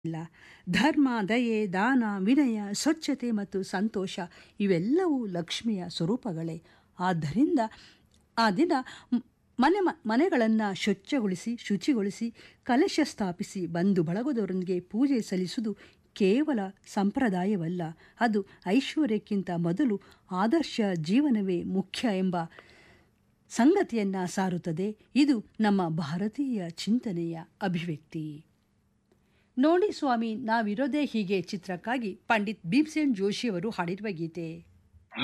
ಇಲ್ಲ ಧರ್ಮ ದಯೆ ದಾನ ವಿನಯ ಸ್ವಚ್ಛತೆ ಮತ್ತು ಸಂತೋಷ ಇವೆಲ್ಲವೂ ಲಕ್ಷ್ಮಿಯ ಸ್ವರೂಪಗಳೇ ಆದ್ದರಿಂದ ಆ ದಿನ ಮ್- ಮನೆ ಮ ಮನೆಗಳನ್ನು ಸ್ವಚ್ಛಗೊಳಿಸಿ ಶುಚಿಗೊಳಿಸಿ ಕಲಶ ಸ್ಥಾಪಿಸಿ ಬಂಧು ಬಳಗದವರೊಂದಿಗೆ ಪೂಜೆ ಸಲ್ಲಿಸುವುದು ಕೇವಲ ಸಂಪ್ರದಾಯವಲ್ಲ ಅದು ಐಶ್ವರ್ಯಕ್ಕಿಂತ ಮೊದಲು ಆದರ್ಶ ಜೀವನವೇ ಮುಖ್ಯ ಎಂಬ ಸಂಗತಿಯನ್ನು ಸಾರುತ್ತದೆ ಇದು ನಮ್ಮ ಭಾರತೀಯ ಚಿಂತನೆಯ ಅಭಿವ್ಯಕ್ತಿ ನೋಡಿ ಸ್ವಾಮಿ ನಾವಿರೋದೇ ಹೀಗೆ ಚಿತ್ರಕ್ಕಾಗಿ ಪಂಡಿತ್ ಭೀಮ್ಸೇನ್ ಜೋಶಿಯವರು ಹಾಡಿರುವ ಗೀತೆ